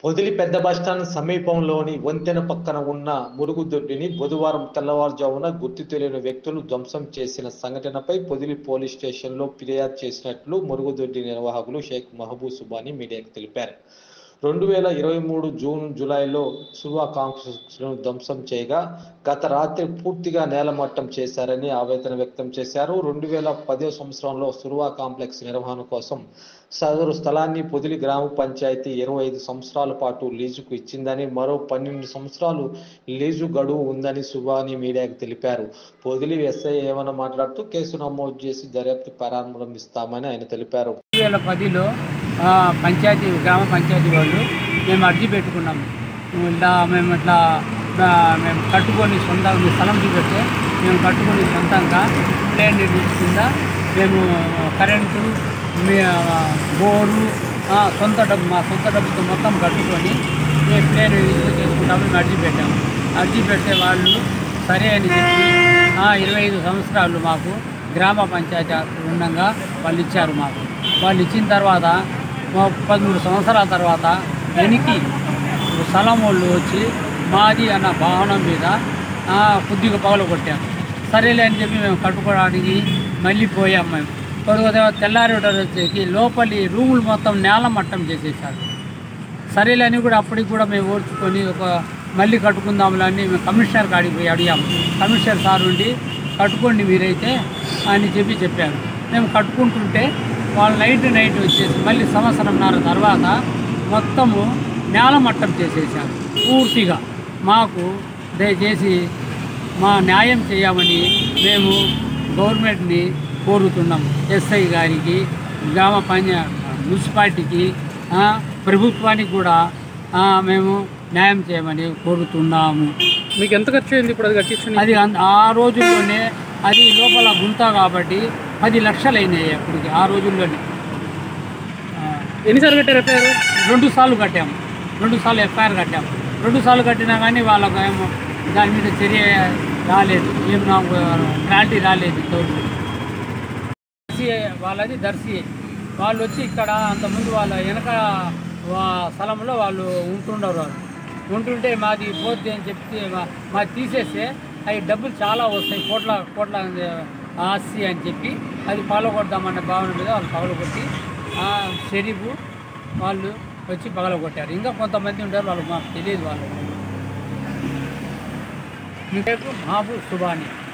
వదిలి పెద్ద బస్టాండ్ సమీపంలోని వంతెన పక్కన ఉన్న మురుగుదొడ్డిని బుధవారం తెల్లవారుజామున గుర్తు తెలియని వ్యక్తులు ధ్వంసం చేసిన సంఘటనపై పొదిలి పోలీస్ స్టేషన్లో ఫిర్యాదు చేసినట్లు మురుగుదొడ్డి నిర్వాహకులు షేక్ మహబూబ్ సుబాని మీడియాకు తెలిపారు రెండు వేల ఇరవై మూడు జూన్ జూలైలో సువా కాంప్లెక్స్ ను ధ్వంసం చేయగా గత రాత్రి పూర్తిగా నేలమట్టం చేశారని ఆవేదన వ్యక్తం చేశారు రెండు వేల పదో సంవత్సరంలో సురువా కాంప్లెక్స్ నిర్వహణ కోసం సదరు స్థలాన్ని పొదిలి గ్రామ పంచాయతీ ఇరవై ఐదు సంవత్సరాల పాటు లీజుకు ఇచ్చిందని మరో పన్నెండు సంవత్సరాలు లీజు గడువు ఉందని సుబాని మీడియాకు తెలిపారు పొదిలి ఎస్ఐ ఏమన్నా మాట్లాడుతూ కేసు నమోదు చేసి దర్యాప్తు ప్రారంభిస్తామని ఆయన తెలిపారు రెండు వేల పదిలో ఆ, పంచాయతీ గ్రామ పంచాయతీ వాళ్ళు మేము అర్జీ పెట్టుకున్నాము ఇలా మేము ఇట్లా ఆ, మేము కట్టుకొని సొంత మీ స్థలం చూపెడితే మేము కట్టుకొని సొంతంగా ప్లేన్ నిర్మించి కింద మేము కరెంటు మీ ఆ, బోరు ఆ, సొంత డబ్బు మా సొంత డబ్బుతో మొత్తం కట్టుకొని మేము ప్లేన్ యూజ్ చేసుకుంటాము మేము అర్జీ పెట్టాము అర్జీ పెడితే వాళ్ళు సరే అని చెప్పి ఆ, ఇరవై ఐదు సంవత్సరాలు మాకు గ్రామ పంచాయతీ ఉండగా వాళ్ళు ఇచ్చారు మాకు వాళ్ళు ఇచ్చిన తర్వాత మా పదమూడు సంవత్సరాల తర్వాత వెనక్కి స్థలం వాళ్ళు వచ్చి మాది అన్న భవనం మీద ఆ, కొద్దిగా పగలు కొట్టాము సరేలే అని చెప్పి మేము కట్టుకోవడానికి మళ్ళీ పోయాం మేము కొద్దిగా తెల్లారేటప్పుడు వచ్చేసి లోపలి రూములు మొత్తం నేల మట్టం చేసేసారు సరేలే అని కూడా అప్పటికి కూడా మేము ఓర్చుకొని ఒక మళ్ళీ కట్టుకుందాంలే అని మేము కమిషనర్ కాడికి పోయి అడిగాము కమిషనర్ సార్ ఉండి కట్టుకోండి మీరైతే అని చెప్పి చెప్పారు మేము కట్టుకుంటుంటే వాళ్ళు నైట్ నైట్ వచ్చేసి మళ్ళీ సంవత్సరంన్నర తర్వాత మొత్తము నేల మట్టం చేసేసారు పూర్తిగా మాకు దయచేసి మా న్యాయం చేయమని మేము గవర్నమెంట్ని కోరుతున్నాం ఎస్ఐ గారికి గ్రామ పంచ మున్సిపాలిటీకి ఆ, ప్రభుత్వానికి కూడా ఆ, మేము న్యాయం చేయమని కోరుతున్నాము మీకు ఎంత ఖర్చు అయింది ఇప్పుడు అది కట్టించండి అది అన్- ఆ రోజుల్లోనే అది లోపల గుంత కాబట్టి పది లక్షలు అయినాయి అప్పటికి ఆ రోజుల్లోనే ఆ, ఎన్నిసార్లు కట్టారు ఎఫ్ఐఆర్ రెండు సార్లు కట్టాము రెండు సార్లు ఎఫ్ఐఆర్ కట్టాము రెండు సార్లు కట్టినా కానీ వాళ్ళకు ఏమో దాని మీద చర్య రాలేదు ఏం నాకు క్లారిటీ రాలేదు ఇంతవరకు దర్శి వాళ్ళది దర్శి వాళ్ళు వచ్చి ఇక్కడ అంతకుముందు వాళ్ళ వెనక వా- స్థలంలో వాళ్ళు ఉంటుండరు వాళ్ళు ఉంటుంటే మాది పోద్ది అని చెప్తే మా- మాది తీసేస్తే అవి డబ్బులు చాలా వస్తాయి కోట్ల కోట్ల ఆస్తి అని చెప్పి అది పగలగొడదామన్న భావన మీద వాళ్ళు పగలగొట్టి ఆ షరీఫ్ వాళ్ళు వచ్చి పగలగొట్టారు ఇంకా కొంతమంది ఉంటారు వాళ్ళు మాకు తెలియదు వాళ్ళు మీ పేరు మహబూబ్ సుబాని